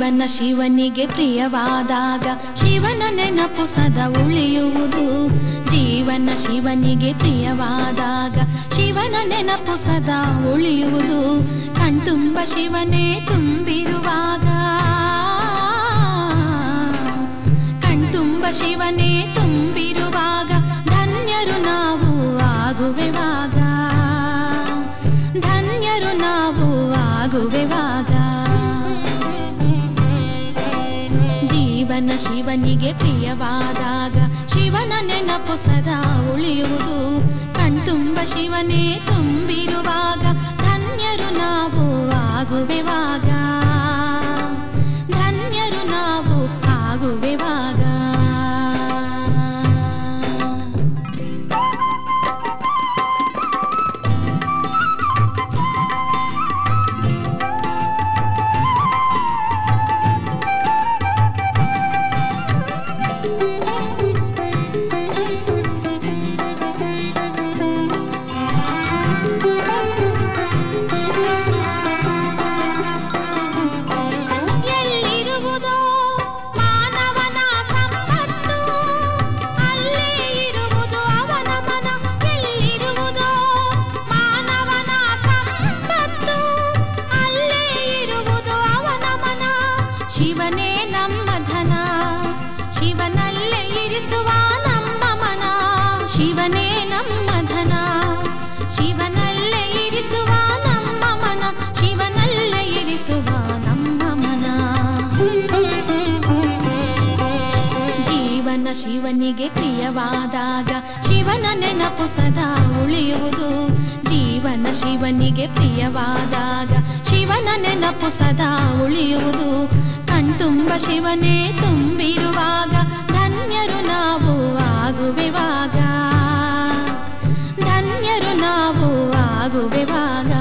ಜೀವನ ಶಿವನಿಗೆ ಪ್ರಿಯವಾದಾಗ ಶಿವನ ನೆನಪು ಸದಾ ಉಳಿಯುವುದು ಜೀವನ ಶಿವನಿಗೆ ಪ್ರಿಯವಾದಾಗ ಶಿವನ ನೆನಪು ಸದಾ ಉಳಿಯುವುದು ಕಣ್ತುಂಬ ಶಿವನೇ ತುಂಬಿರುವಾಗ ಕಣ್ತುಂಬ ಶಿವನೇ ತುಂಬಿರುವಾಗ ಧನ್ಯರು ನಾವು ಆಗುವೆವಾಗ ಧನ್ಯರು ನಾವು ಆಗುವೆವಾಗ ಜೀವನ ಶಿವನಿಗೆ ಪ್ರಿಯವಾದಾಗ ಶಿವನ ನೆನಪು ಸದಾ ಉಳಿಯುವುದು ಕಣ್ತುಂಬ ಶಿವನೇ ತುಂಬಿರುವಾಗ ಧನ್ಯರು ನಾವು ಆಗುವೆವಾಗ ಧನ್ಯರು ನಾವು ಆಗುವೆವಾಗ ಎಲ್ಲಿರುವುದೋ ಮಾನವನ ಸಂಪತ್ತು ಅಲ್ಲೇ ಇರುವುದು ಅವನ ಮನ ಎಲ್ಲಿರುವುದೋ ಮಾನವನ ಸಂಪತ್ತು ಅಲ್ಲೇ ಇರುವುದು ಅವನ ಮನ ಶಿವನೇ ನಮ್ಮ ಧನ ಶಿವನಲ್ಲೇ ಇರಿಸುವ ನಮ್ಮ ಮನ ಶಿವನೇ ನಮ್ಮ ಧನ ಶಿವನಲ್ಲೇ ಇರಿಸುವ ನಮ್ಮ ಮನ ಶಿವನಲ್ಲೇ ಇರಿಸುವ ನಮ್ಮ ಮನ ಜೀವನ ಶಿವನಿಗೆ ಪ್ರಿಯವಾದಾಗ ಶಿವನ ನೆನಪು ಸದಾ ಉಳಿಯುವುದು ಜೀವನ ಶಿವನಿಗೆ ಪ್ರಿಯವಾದಾಗ ಶಿವನ ನೆನಪು ಸದಾ ಉಳಿಯುವುದು ಕಣ್ತುಂಬ ಶಿವನೇ ತುಂಬಿರುವಾಗ ಧನ್ಯರು ನಾವು ಆಗುವೆವಾಗ ಧನ್ಯರು ನಾವು ಆಗುವೆವಾಗ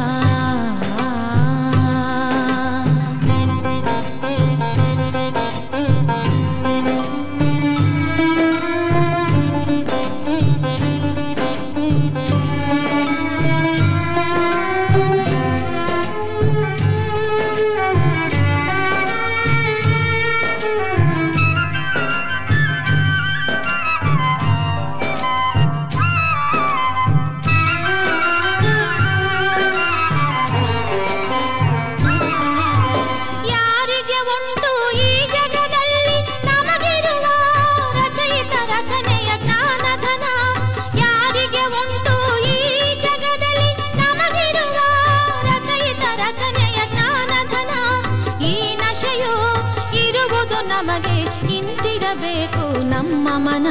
ಯಾರಿಗೆ ಉಂಟು ಈ ಜಗದಲ್ಲಿ ನಮಗಿರುವ ರಚಯಿತ ರಚನೆಯ ಜ್ಞಾನಧನ ಯಾರಿಗೆ ಉಂಟು ಈ ಜಗದಲ್ಲಿ ನಮಗಿರುವ ರಚಯಿತ ರಚನೆಯ ಜ್ಞಾನಧನ ಈ ನಶೆಯು ಇರುವುದು ನಮಗೆ ಇಂತಿರಬೇಕು ನಮ್ಮ ಮನ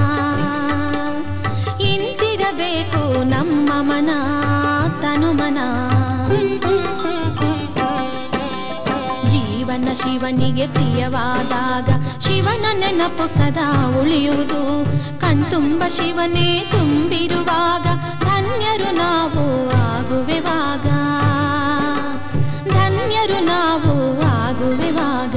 ಇಂತಿರಬೇಕು ನಮ್ಮ ಮನ ತನುಮನ ಜೀವನ ಶಿವನಿಗೆ ಪ್ರಿಯವಾದಾಗ ಶಿವನ ನೆನಪು ಸದಾ ಉಳಿಯುವುದು ಕಣ್ತುಂಬ ಶಿವನೇ ತುಂಬಿರುವಾಗ ಧನ್ಯರು ನಾವು ಆಗುವೆವಾಗ ಧನ್ಯರು ನಾವು ಆಗುವೆವಾಗ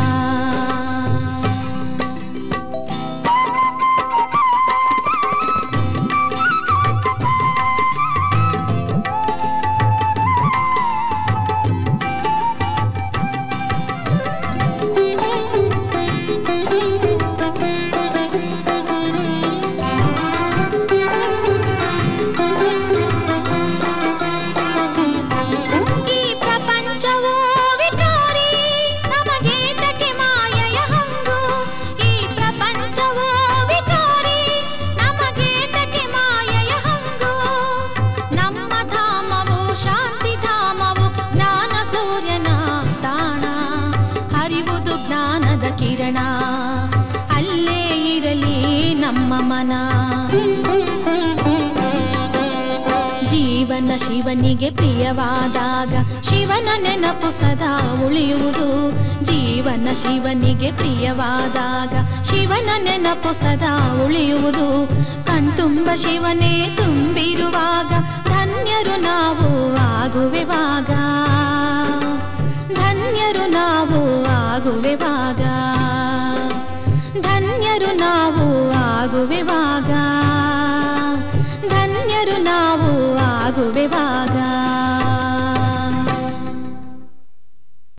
ಈ ಪ್ರಪಂಚವೋ ವಿಕಾರಿ ನಮಗೇತಕ್ಕೆ ಮಾಯೆಯ ಹಂಗು ಈ ಪ್ರಪಂಚವೋ ವಿಕಾರಿ ನಮಗೇತಕ್ಕೆ ಮಾಯೆಯ ಹಂಗು ನಮ್ಮ ಧಾಮವು ಶಾಂತಿ ಧಾಮವು ಜ್ಞಾನ ಸೂರ್ಯನ ತಾಣ ಹರಿವುದು ಜ್ಞಾನದ ಕಿರಣ ಅಲ್ಲೇ ಇರಲಿ ನಮ್ಮ ಮನ ಜೀವನ ಶಿವನಿಗೆ ಪ್ರಿಯವಾದಾಗ ಶಿವನ ನೆನಪು ಸದಾ ಉಳಿಯುವುದು ಜೀವನ ಶಿವನಿಗೆ ಪ್ರಿಯವಾದಾಗ ಶಿವನ ನೆನಪು ಸದಾ ಉಳಿಯುವುದು ಕಣ್ತುಂಬ ಶಿವನೇ ತುಂಬಿರುವಾಗ ಧನ್ಯರು ನಾವು ಆಗುವೆವಾಗ ಧನ್ಯರು ನಾವು ಆಗುವೆವಾಗ ಧನ್ಯರು ನಾವು ಆಗುವೆವಾಗ ಧನ್ಯರು ನಾವು ಆಗುವೆವಾಗ